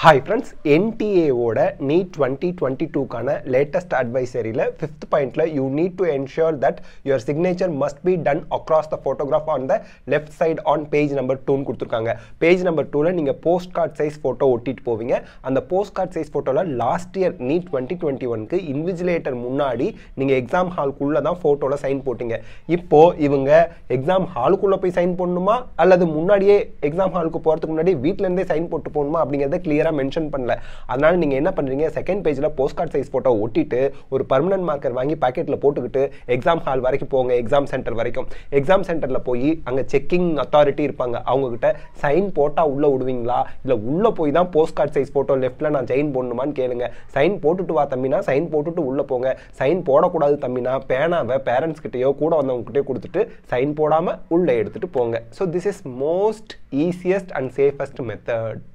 hi friends என்டிஏவோட NEET twenty twenty டூக்கான latest அட்வைசரியில் ஃபிஃப்த் பாயிண்ட்ல you need to ensure that your signature must be done across the photograph on the left side on page number டூன்னு கொடுத்துருக்காங்க page number டூவில் நீங்கள் post card size photo ஒட்டிட்டு போவீங்க அந்த போஸ்ட் கார்டு சைஸ் ஃபோட்டோவில் last year NEET twenty twenty ஒனுக்கு invigilator முன்னாடி நீங்கள் எக்ஸாம் ஹால்குள்ளே தான் ஃபோட்டோவில் சைன் போட்டீங்க இப்போ இவங்க எக்ஸாம் ஹாலுக்குள்ளே போய் சைன் பண்ணணுமா அல்லது முன்னாடியே எக்ஸாம் ஹாலுக்கு போகிறதுக்கு முன்னாடி வீட்டிலேருந்தே சைன் போட்டு போகணுமா அப்படிங்கிறத கிளியராக மென்ஷன் பண்ணல அதனால நீங்கள் என்ன பண்ணுறீங்க செகண்ட் பேஜில் போஸ்ட் கார்டு சைஸ் ஃபோட்டோ ஒட்டிட்டு ஒரு பர்மனன்ட் மார்க்கர் வாங்கி பாக்கெட்டில் போட்டுக்கிட்டு எக்ஸாம் ஹால் வரைக்கும் போங்க எக்ஸாம் சென்டர் வரைக்கும் எக்ஸாம் சென்டரில் போய் அங்கே செக்கிங் அத்தாரிட்டி இருப்பாங்க அவங்கக்கிட்ட சைன் போட்டால் உள்ளே விடுவீங்களா இல்லை உள்ளே போய் தான் போஸ்ட் கார்டு சைஸ் ஃபோட்டோ லெஃப்ட்டில் நான் சைன் போடணுமான்னு கேளுங்க சைன் போட்டுட்டு வா தம்பினா சைன் போட்டுட்டு உள்ளே போங்க சைன் போடக்கூடாது தம்பினா பேனாவை பேரண்ட்ஸ் கிட்டேயோ கூட வந்தவங்ககிட்டயோ கொடுத்துட்டு சைன் போடாமல் உள்ளே எடுத்துகிட்டு போங்க so this is most easiest and safest method